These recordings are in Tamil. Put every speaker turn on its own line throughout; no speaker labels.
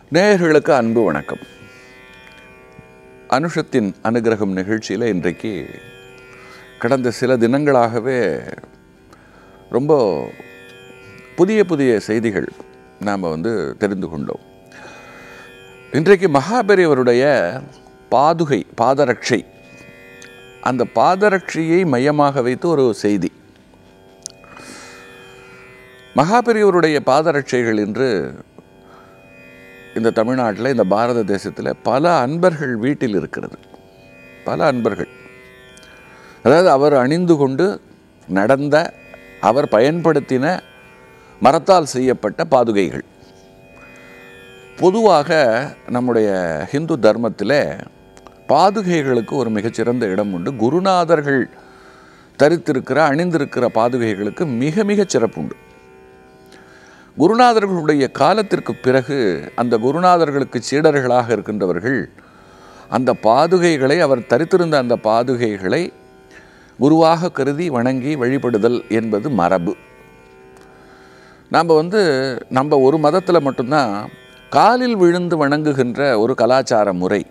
நேயர்களுக்கு அன்பு வணக்கம் அனுஷத்தின் அனுகிரகம் நிகழ்ச்சியில் இன்றைக்கு கடந்த சில தினங்களாகவே ரொம்ப புதிய புதிய செய்திகள் நாம் வந்து தெரிந்து கொண்டோம் இன்றைக்கு மகாபெரியவருடைய பாதுகை பாதரட்சை அந்த பாதரட்சையை மையமாக வைத்து ஒரு செய்தி மகாபெரியவருடைய பாதரட்சைகள் என்று இந்த தமிழ்நாட்டில் இந்த பாரத தேசத்தில் பல அன்பர்கள் வீட்டில் இருக்கிறது பல அன்பர்கள் அதாவது அவர் அணிந்து கொண்டு நடந்த அவர் பயன்படுத்தின மரத்தால் செய்யப்பட்ட பாதுகைகள் பொதுவாக நம்முடைய ஹிந்து தர்மத்தில் பாதுகைகளுக்கு ஒரு மிகச்சிறந்த இடம் உண்டு குருநாதர்கள் தரித்திருக்கிற அணிந்திருக்கிற பாதுகைகளுக்கு மிக மிகச் சிறப்புண்டு குருநாதர்களுடைய காலத்திற்கு பிறகு அந்த குருநாதர்களுக்கு சீடர்களாக இருக்கின்றவர்கள் அந்த பாதுகைகளை அவர் தரித்திருந்த அந்த பாதுகைகளை குருவாக கருதி வணங்கி வழிபடுதல் என்பது மரபு நாம் வந்து நம்ம ஒரு மதத்தில் மட்டும்தான் காலில் விழுந்து வணங்குகின்ற ஒரு கலாச்சார முறை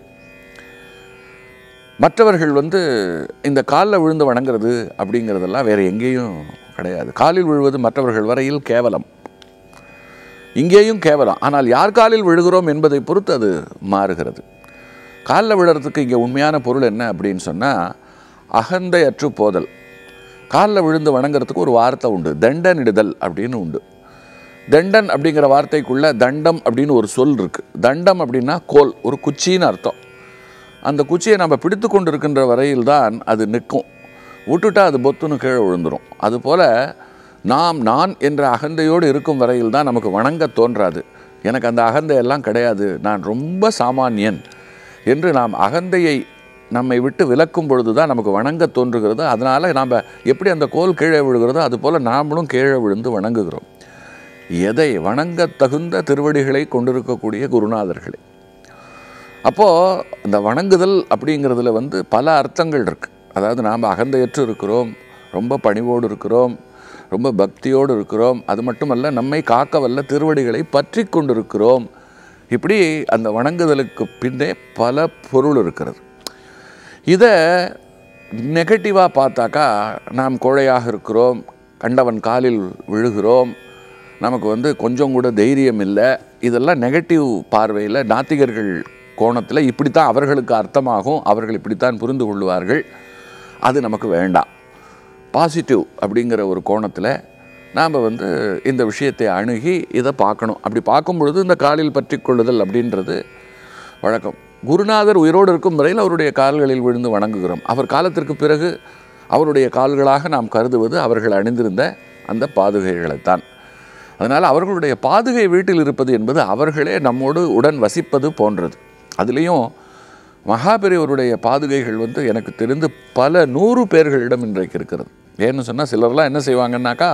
மற்றவர்கள் வந்து இந்த காலில் விழுந்து வணங்குறது அப்படிங்கிறதெல்லாம் வேறு எங்கேயும் கிடையாது காலில் விழுவது மற்றவர்கள் வரையில் கேவலம் இங்கேயும் கேவலம் ஆனால் யார் காலில் விழுகிறோம் என்பதை பொறுத்து அது மாறுகிறது காலில் விழுறதுக்கு இங்கே உண்மையான பொருள் என்ன அப்படின்னு சொன்னால் அகந்தை அற்று போதல் காலில் விழுந்து வணங்குறதுக்கு ஒரு வார்த்தை உண்டு தண்டனிடுதல் அப்படின்னு உண்டு தண்டன் அப்படிங்கிற வார்த்தைக்குள்ள தண்டம் அப்படின்னு ஒரு சொல் இருக்குது தண்டம் அப்படின்னா கோல் ஒரு குச்சின்னு அர்த்தம் அந்த குச்சியை நம்ம பிடித்து கொண்டு இருக்கின்ற வரையில் தான் அது நிற்கும் விட்டுட்டா அது பொத்துன்னு கீழே விழுந்துடும் அதுபோல் நாம் நான் என்ற அகந்தையோடு இருக்கும் வரையில் தான் நமக்கு வணங்க தோன்றாது எனக்கு அந்த அகந்தையெல்லாம் கிடையாது நான் ரொம்ப சாமானியன் என்று நாம் அகந்தையை நம்மை விட்டு விலக்கும் பொழுது தான் நமக்கு வணங்க தோன்றுகிறது அதனால் நாம் எப்படி அந்த கோல் கீழே விழுகிறதோ அதுபோல் நாமளும் கீழே விழுந்து வணங்குகிறோம் எதை வணங்க தகுந்த திருவடிகளை கொண்டிருக்கக்கூடிய குருநாதர்களை அப்போது இந்த வணங்குதல் அப்படிங்கிறதுல வந்து பல அர்த்தங்கள் இருக்குது அதாவது நாம் அகந்தையற்று இருக்கிறோம் ரொம்ப பணிவோடு இருக்கிறோம் ரொம்ப பக்தியோடு இருக்கிறோம் அது மட்டுமல்ல நம்மை காக்க வல்ல திருவடிகளை பற்றி கொண்டிருக்கிறோம் இப்படி அந்த வணங்குதலுக்கு பின்னே பல பொருள் இருக்கிறது இதை நெகட்டிவாக பார்த்தாக்கா நாம் கோழையாக இருக்கிறோம் கண்டவன் காலில் விழுகிறோம் நமக்கு வந்து கொஞ்சம் கூட தைரியம் இல்லை இதெல்லாம் நெகட்டிவ் பார்வையில் நாத்திகர்கள் கோணத்தில் இப்படித்தான் அவர்களுக்கு அர்த்தமாகும் அவர்கள் இப்படித்தான் புரிந்து கொள்வார்கள் அது நமக்கு வேண்டாம் பாசிட்டிவ் அப்படிங்கிற ஒரு கோணத்தில் நாம் வந்து இந்த விஷயத்தை அணுகி இதை பார்க்கணும் அப்படி பார்க்கும் பொழுது இந்த காலில் பற்றி கொள்ளுதல் அப்படின்றது வழக்கம் குருநாதர் உயிரோடு இருக்கும் வரையில் அவருடைய கால்களில் விழுந்து வணங்குகிறோம் அவர் காலத்திற்கு பிறகு அவருடைய கால்களாக நாம் கருதுவது அவர்கள் அணிந்திருந்த அந்த பாதுகைகளைத்தான் அதனால் அவர்களுடைய பாதுகை வீட்டில் இருப்பது என்பது அவர்களே நம்மோடு உடன் வசிப்பது போன்றது அதுலேயும் மகாபெரியவருடைய பாதுகைகள் வந்து எனக்கு தெரிந்து பல நூறு பேர்களிடம் இன்றைக்கு இருக்கிறது ஏன்னு சொன்னால் சிலர்லாம் என்ன செய்வாங்கன்னாக்கா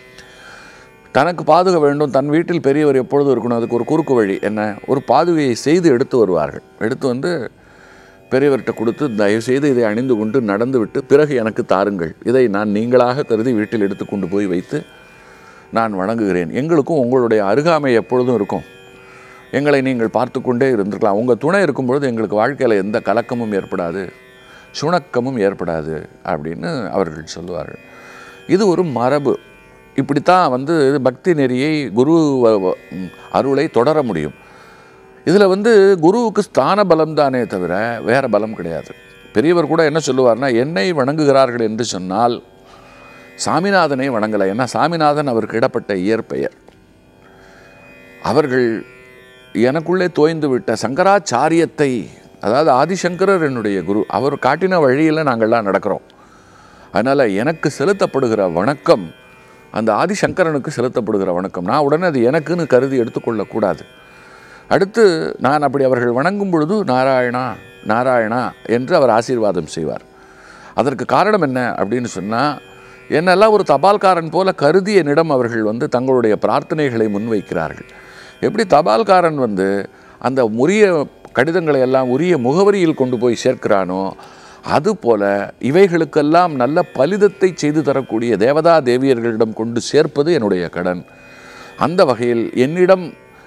தனக்கு பாதுகை வேண்டும் தன் வீட்டில் பெரியவர் எப்பொழுதும் இருக்கணும் அதுக்கு ஒரு குறுக்கு வழி என்ன ஒரு பாதுகையை செய்து எடுத்து வருவார்கள் எடுத்து வந்து பெரியவர்கிட்ட கொடுத்து தயவு செய்து இதை அணிந்து கொண்டு நடந்து விட்டு பிறகு எனக்கு தாருங்கள் இதை நான் நீங்களாக கருதி வீட்டில் எடுத்து கொண்டு போய் வைத்து நான் வணங்குகிறேன் எங்களுக்கும் உங்களுடைய அருகாமை எப்பொழுதும் இருக்கும் எங்களை நீங்கள் பார்த்து கொண்டே இருந்திருக்கலாம் உங்கள் துணை இருக்கும் பொழுது எங்களுக்கு வாழ்க்கையில் எந்த கலக்கமும் ஏற்படாது சுணக்கமும் ஏற்படாது அப்படின்னு அவர்கள் சொல்லுவார்கள் இது ஒரு மரபு இப்படித்தான் வந்து பக்தி நெறியை குரு அருளை தொடர முடியும் இதில் வந்து குருவுக்கு ஸ்தான பலம் தானே தவிர வேறு பலம் கிடையாது பெரியவர் கூட என்ன சொல்லுவார்னா என்னை வணங்குகிறார்கள் என்று சொன்னால் சாமிநாதனை வணங்கலை ஏன்னா சாமிநாதன் அவருக்கு இடப்பட்ட இயற்பெயர் அவர்கள் எனக்குள்ளே தோய்ந்து விட்ட சங்கராச்சாரியத்தை அதாவது ஆதிசங்கரர் என்னுடைய குரு அவர் காட்டின வழியில் நாங்கள்லாம் நடக்கிறோம் அதனால் எனக்கு செலுத்தப்படுகிற வணக்கம் அந்த ஆதிசங்கரனுக்கு செலுத்தப்படுகிற வணக்கம் நான் உடனே அது எனக்குன்னு கருதி எடுத்துக்கொள்ளக்கூடாது அடுத்து நான் அப்படி அவர்கள் வணங்கும் பொழுது நாராயணா நாராயணா என்று அவர் ஆசீர்வாதம் செய்வார் அதற்கு காரணம் என்ன அப்படின்னு சொன்னால் என்னெல்லாம் ஒரு தபால்காரன் போல கருதி என்னிடம் அவர்கள் வந்து தங்களுடைய பிரார்த்தனைகளை முன்வைக்கிறார்கள் எப்படி தபால்காரன் வந்து அந்த உரிய கடிதங்களை எல்லாம் உரிய முகவரியில் கொண்டு போய் சேர்க்கிறானோ அதுபோல இவைகளுக்கெல்லாம் நல்ல பலிதத்தை செய்து தரக்கூடிய தேவதா தேவியர்களிடம் கொண்டு சேர்ப்பது என்னுடைய கடன் அந்த வகையில் என்னிடம்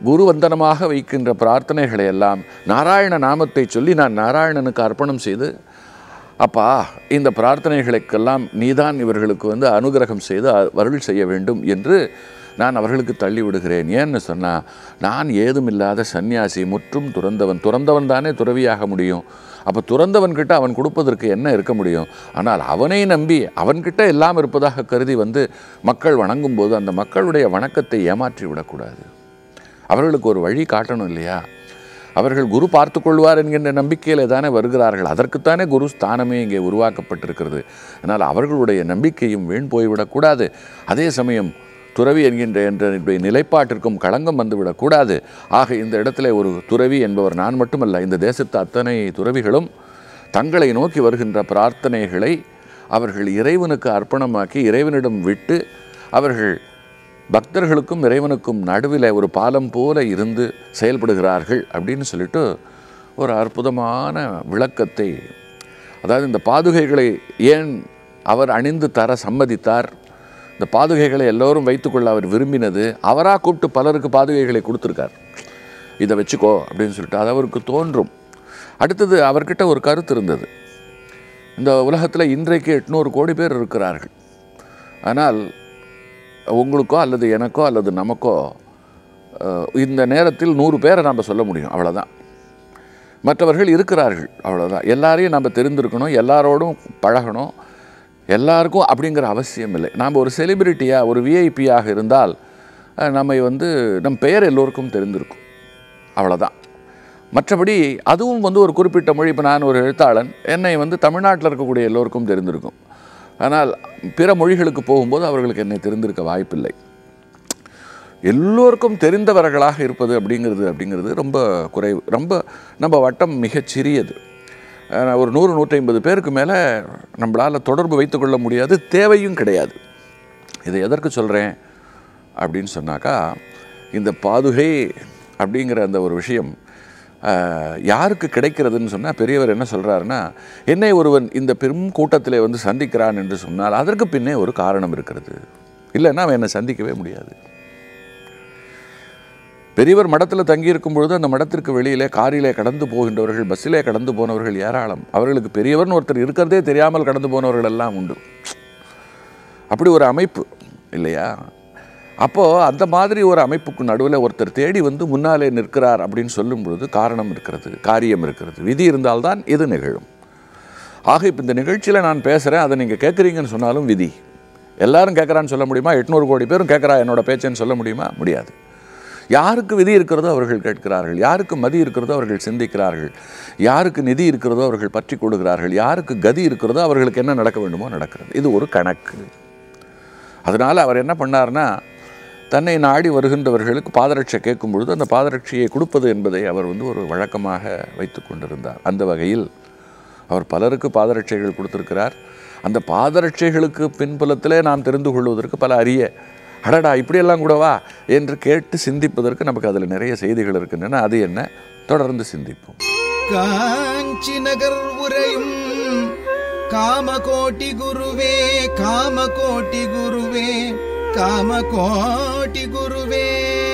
குரு வந்தனமாக வைக்கின்ற பிரார்த்தனைகளை எல்லாம் நாராயண நாமத்தை சொல்லி நான் நாராயணனுக்கு அர்ப்பணம் செய்து அப்பா இந்த பிரார்த்தனைகளுக்கெல்லாம் நீதான் இவர்களுக்கு வந்து அனுகிரகம் செய்து அ- அருள் செய்ய வேண்டும் என்று நான் அவர்களுக்கு தள்ளி விடுகிறேன் ஏன்னு சொன்னால் நான் ஏதுமில்லாத சந்நியாசி முற்றும் துறந்தவன் துறந்தவன் தானே துறவியாக முடியும் அப்போ துறந்தவன்கிட்ட அவன் கொடுப்பதற்கு என்ன இருக்க முடியும் ஆனால் அவனை நம்பி அவன்கிட்ட எல்லாம் இருப்பதாக கருதி வந்து மக்கள் வணங்கும்போது அந்த மக்களுடைய வணக்கத்தை ஏமாற்றி விடக்கூடாது அவர்களுக்கு ஒரு வழி காட்டணும் இல்லையா அவர்கள் குரு பார்த்து கொள்வார் என்கின்ற நம்பிக்கையிலே தானே வருகிறார்கள் அதற்குத்தானே குரு ஸ்தானமே இங்கே உருவாக்கப்பட்டிருக்கிறது அதனால் அவர்களுடைய நம்பிக்கையும் வீண் போய்விடக்கூடாது அதே சமயம் துறவி என்கின்ற என்ற நிலைப்பாட்டிற்கும் களங்கம் வந்துவிடக்கூடாது ஆக இந்த இடத்துல ஒரு துறவி என்பவர் நான் மட்டுமல்ல இந்த தேசத்து அத்தனை துறவிகளும் தங்களை நோக்கி வருகின்ற பிரார்த்தனைகளை அவர்கள் இறைவனுக்கு அர்ப்பணமாக்கி இறைவனிடம் விட்டு அவர்கள் பக்தர்களுக்கும் இறைவனுக்கும் நடுவில் ஒரு பாலம் போல இருந்து செயல்படுகிறார்கள் அப்படின்னு சொல்லிட்டு ஒரு அற்புதமான விளக்கத்தை அதாவது இந்த பாதுகைகளை ஏன் அவர் அணிந்து தர சம்மதித்தார் இந்த பாதுகைகளை எல்லோரும் வைத்துக்கொள்ள அவர் விரும்பினது அவராக கூப்பிட்டு பலருக்கு பாதுகைகளை கொடுத்துருக்கார் இதை வச்சுக்கோ அப்படின்னு சொல்லிட்டு அது அவருக்கு தோன்றும் அடுத்தது அவர்கிட்ட ஒரு கருத்து இருந்தது இந்த உலகத்தில் இன்றைக்கு எட்நூறு கோடி பேர் இருக்கிறார்கள் ஆனால் உங்களுக்கோ அல்லது எனக்கோ அல்லது நமக்கோ அஹ், இந்த நேரத்தில் நூறு பேரை நாம் சொல்ல முடியும் அவ்வளோதான் மற்றவர்கள் இருக்கிறார்கள் அவ்வளோதான் எல்லாரையும் நம்ம தெரிந்திருக்கணும் எல்லாரோடும் பழகணும் எல்லாருக்கும் அப்படிங்கிற அவசியம் இல்லை நாம் ஒரு செலிபிரிட்டியாக ஒரு விஐபியாக இருந்தால் அஹ், நம்மை வந்து நம் பெயர் எல்லோருக்கும் தெரிந்திருக்கும் அவ்வளோதான் மற்றபடி அதுவும் வந்து ஒரு குறிப்பிட்ட மொழி இப்போ நான் ஒரு எழுத்தாளன் என்னை வந்து தமிழ்நாட்டில் இருக்கக்கூடிய எல்லோருக்கும் தெரிந்திருக்கும் ஆனால் பிற மொழிகளுக்கு போகும்போது அவர்களுக்கு என்னை தெரிந்திருக்க வாய்ப்பில்லை எல்லோருக்கும் தெரிந்தவர்களாக இருப்பது அப்படிங்கிறது அப்படிங்கிறது ரொம்ப குறைவு ரொம்ப நம்ம வட்டம் மிகச் சிறியது அஹ் ஒரு நூறு நூற்றி ஐம்பது பேருக்கு மேலே நம்மளால் தொடர்பு வைத்துக்கொள்ள முடியாது தேவையும் கிடையாது இதை எதற்கு சொல்கிறேன் அப்படின்னு சொன்னாக்கா இந்த பாதுகை அப்படிங்கிற அந்த ஒரு விஷயம் அஹ், யாருக்கு கிடைக்கிறதுன்னு சொன்னால் பெரியவர் என்ன சொல்கிறாருன்னா என்னை ஒருவன் இந்த பெரும் கூட்டத்திலே வந்து சந்திக்கிறான் என்று சொன்னால் அதற்கு பின்னே ஒரு காரணம் இருக்கிறது இல்லைன்னா அவன் என்னை சந்திக்கவே முடியாது பெரியவர் மடத்தில் தங்கியிருக்கும் பொழுது அந்த மடத்திற்கு வெளியிலே காரிலே கடந்து போகின்றவர்கள் பஸ்ஸிலே கடந்து போனவர்கள் ஏராளம் அவர்களுக்கு பெரியவர்னு ஒருத்தர் இருக்கிறதே தெரியாமல் கடந்து போனவர்கள் எல்லாம் உண்டு அப்படி ஒரு அமைப்பு இல்லையா அப்போது அந்த மாதிரி ஒரு அமைப்புக்கு நடுவில் ஒருத்தர் தேடி வந்து முன்னாலே நிற்கிறார் அப்படின்னு சொல்லும் பொழுது காரணம் இருக்கிறது காரியம் இருக்கிறது விதி இருந்தால்தான் இது நிகழும் ஆக இப்போ இந்த நிகழ்ச்சியில் நான் பேசுகிறேன் அதை நீங்கள் கேட்குறீங்கன்னு சொன்னாலும் விதி எல்லாரும் கேட்குறான்னு சொல்ல முடியுமா எட்நூறு கோடி பேரும் கேட்குறா என்னோட பேச்சேன்னு சொல்ல முடியுமா முடியாது யாருக்கு விதி இருக்கிறதோ அவர்கள் கேட்கிறார்கள் யாருக்கு மதி இருக்கிறதோ அவர்கள் சிந்திக்கிறார்கள் யாருக்கு நிதி இருக்கிறதோ அவர்கள் பற்றி கொள்கிறார்கள் யாருக்கு கதி இருக்கிறதோ அவர்களுக்கு என்ன நடக்க வேண்டுமோ நடக்கிறது இது ஒரு கணக்கு அதனால் அவர் என்ன பண்ணார்னா தன்னை நாடி வருகின்றவர்களுக்கு பாதரட்சை கேட்கும் பொழுது அந்த பாதரட்சியை கொடுப்பது என்பதை அவர் வந்து ஒரு வழக்கமாக வைத்து கொண்டிருந்தார் அந்த வகையில் அவர் பலருக்கு பாதரட்சைகள் கொடுத்திருக்கிறார் அந்த பாதரட்சைகளுக்கு பின்புலத்திலே நாம் தெரிந்து கொள்வதற்கு பல அரிய அடடா இப்படியெல்லாம் கூடவா என்று கேட்டு சிந்திப்பதற்கு நமக்கு அதில் நிறைய செய்திகள் இருக்கின்றன அது என்ன தொடர்ந்து சிந்திப்போம்
காஞ்சி நகர் உரையும் காமகோட்டி குருவே காமகோட்டி குருவே காமகோட்டி குருவே